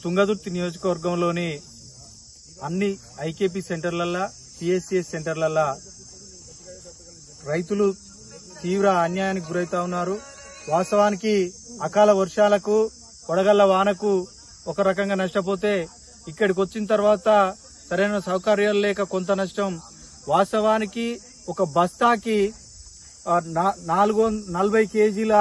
తుంగదుర్తి నియోజకవర్గంలోని అన్ని IKP సెంటర్లల్లా PSCS సెంటర్లల్లా రైతులు తీవ్ర అన్యాయానికి గురవుతా ఉన్నారు వాస్తవానికి అకాల వర్షాలకు వడగళ్ల వానకు ఒక రకంగా నష్టపోతే ఇక్కడికి వచ్చిన తర్వాత సరైన సౌకర్యాలు లేక కొంత నష్టం వాస్తవానికి ఒక బస్తాకి ఆ, నా- నాలుగు వం- నలభై కేజీల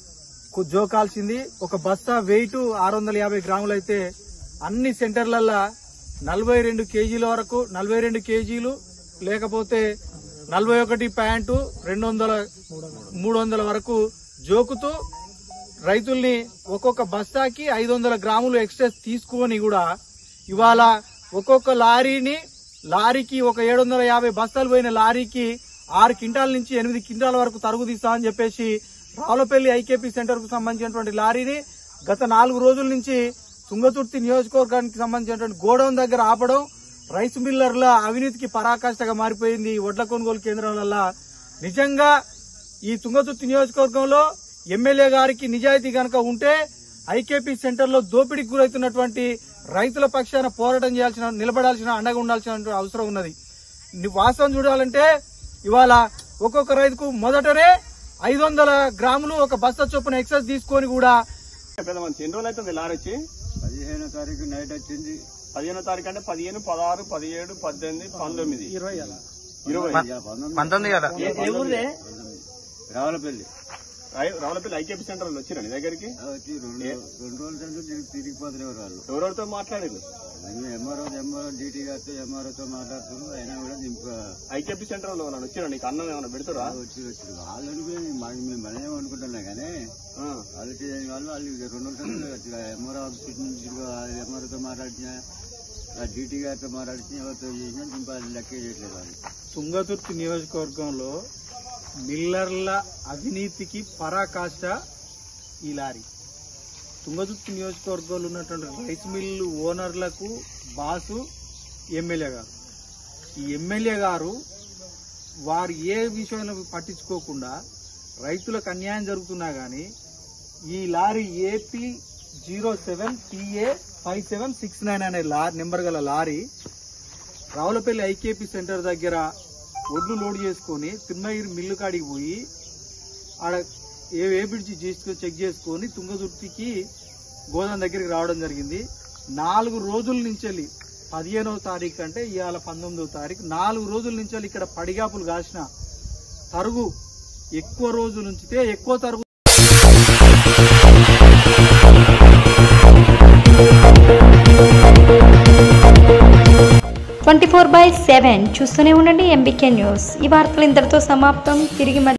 కు- జోకాల్సింది ఒక బస్తా వెయిట్ ఆరు వందల యాభై గ్రాములు అయితే అన్ని సెంటర్లల్లో నలభై రెండు కేజీల వరకు నలభై రెండు కేజీలు లేకపోతే నలభై ఒకటి ప్యాంటు రెండు వందల మూడు వందల వరకు జోకుతూ రైతుల్ని ఒక్కొక్క బస్తాకి ఐదు వందల గ్రాములు ఎక్స్ట్రా తీసుకొని కూడా ఇవాళ ఒక్కొక్క లారీని లారీకి ఒక ఏడు వందల యాభై బస్తాలు పోయిన లారీకి ఆరు క్వింటాల నుంచి ఎనిమిది క్వింటాల వరకు తరుగు తీస్తా అని చెప్పేసి రావులపల్లి ఐకేపీ సెంటర్ కు సంబంధించినటువంటి లారీని గత నాలుగు రోజుల నుంచి తుంగతుర్తి నియోజకవర్గానికి సంబంధించినటువంటి గోడౌన్ దగ్గర ఆపడం రైస్ మిల్లర్ల అవినీతికి పరాకాష్ఠగా మారిపోయింది ఈ వడ్ల కొనుగోలు కేంద్రం వల్ల నిజంగా ఈ తుంగతుర్తి నియోజకవర్గంలో ఎమ్మెల్యే గారికి నిజాయితీ గనక ఉంటే ఐకేపీ సెంటర్ లో దోపిడీకి గురవుతున్నటువంటి రైతుల పక్షాన పోరాటం చేయాల్సిన నిలబడాల్సిన అండగా ఉండాల్సిన అవసరం ఉన్నది ని- వాస్తవం చూడాలంటే ఇవాళ ఒక్కొక్క రైతుకు మొదటనే ఐదు వందల గ్రాములు ఒక బస్తా చొప్పున ఎక్సైజ్ తీసుకొని కూడా పెద్ద మంచి ఎన్ని రోజులు అవుతుంది లారీ వచ్చి పదిహేనో తారీఖు నైట్ వచ్చింది పదిహేనో తారీఖు అంటే పదిహేను పదహారు పదిహేడు పద్దెనిమిది పంతొమ్మిది ఇరవై అలా ఇరవై ఇవాళ పంతొమ్మిది పంతొమ్మిది కదా పంతొమ్మిది. రావులపల్లి రై- రావులపల్లి ఐకేపీ సెంటర్ లో వచ్చిరా నీ దగ్గరికి ఆ వచ్చి రెండు రెండు రోజుల తర్వాత తిరిగి తిరిగిపోతున్నారు వాళ్ళు ఎవరెవరితో మాట్లాడారు ఎంఆర్ఓ ఎంఆర్ఓ డీటీ గారితో ఎంఆర్ఓతో మాట్లాడుతున్నారు అయినా కూడా దింప ఐకేపీ సెంటర్ లో వాళ్ళు వచ్చిరా నీకు అన్నం ఏమైనా పెడతారా వచ్చి వచ్చి వాళ్ళు అనుకుని మాకు మేము మనమే అనుకుంటున్నాం కానీ ఆ. వాళ్ళు చేయని వాళ్ళు వాళ్ళు ఇక రెండు రోజుల తర్వాత ఎంఆర్ఓ ఆఫీస్ నుంచి ఎంఆర్ఓతో మాట్లాడిన డీటీ గారితో మాట్లాడిన ఎవరితో చేసినా దింప లెక్క చేయట్లేదు వాళ్ళు తుంగతుర్తి నియోజకవర్గంలో మిల్లర్ల అవినీతికి పరాకాష్ట ఈ లారీ తుంగతుర్తి నియోజకవర్గంలో ఉన్నటువంటి రైస్ మిల్లు ఓనర్లకు బాసు ఎమ్మెల్యే గారు ఈ ఎమ్మెల్యే గారు వారు ఏ విషయంలో పట్టించుకోకుండా రైతులకు అన్యాయం జరుగుతున్నా గానీ ఈ lorry AP zero seven TA five seven six nine అనే లారీ నెంబర్ గల లారీ రావులపల్లి ఐకేపీ సెంటర్ దగ్గర ఒడ్లు లోడ్ చేసుకొని తిరుమగిరి మిల్లు కాడికి పోయి ఆడ ఏ ఏ బ్రిడ్జి చేసుకొని చెక్ చేసుకొని తుంగదుర్తికి గోదాం దగ్గరికి రావడం జరిగింది నాలుగు రోజుల నుంచి వెళ్ళి పదిహేనవ తారీఖు అంటే ఇవాళ పంతొమ్మిదవ తారీఖు నాలుగు రోజుల నుంచి వెళ్ళి ఇక్కడ పడిగాపులు కాసిన తరుగు ఎక్కువ రోజులు ఉంచితే ఎక్కువ తరుగు ట్వంటీ ఫోర్ బై సెవెన్ చూస్తూనే ఉండండి ఎంబీకే న్యూస్ ఈ వార్తలు ఇంతటితో సమాప్తం తిరిగి మళ్ళీ